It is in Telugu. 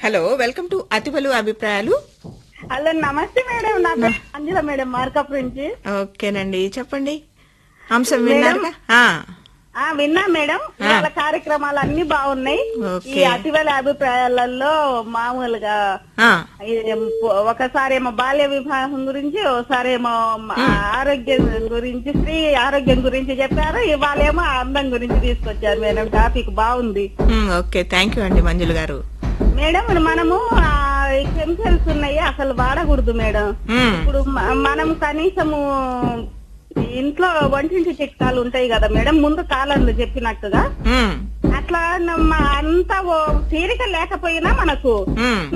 హలో వెల్కమ్ టు అతివలు అభిప్రాయాలు హలో నమస్తే మేడం నా పేరు అంజల మేడం మార్కప్ నుంచి ఓకేనండి చెప్పండి అంశం విన్నారుగా ఆ, ఆ విన్నా మేడం వాళ్ళ కార్యక్రమాలు అన్ని బాగున్నాయి ఓకే. ఈ అతివల అభిప్రాయాలలో మామూలుగా ఆ, ఈ ఒకసారి ఏమో బాల్య వివాహం గురించి ఒకసారి ఏమో ఆరోగ్యం గురించి స్త్రీ ఆరోగ్యం గురించి చెప్పారు ఇవాళేమో అందం గురించి తీసుకొచ్చారు మేడం టాపిక్ బాగుంది ఉమ్, ఓకే థ్యాంక్ యూ అండి మంజులు గారు మేడం మనము కెమికల్స్ ఉన్నాయి అసలు వాడకూడదు మేడం ఉమ్, ఇప్పుడు మ- మనం కనీసము ఇంట్లో వంటింటి చిట్కాలు ఉంటాయి కదా మేడం ముందు కాలంలో చెప్పినట్టుగా ఉమ్, అట్లా నమ్మ- అంత ఓ తీరిక లేకపోయినా మనకు ఉమ్.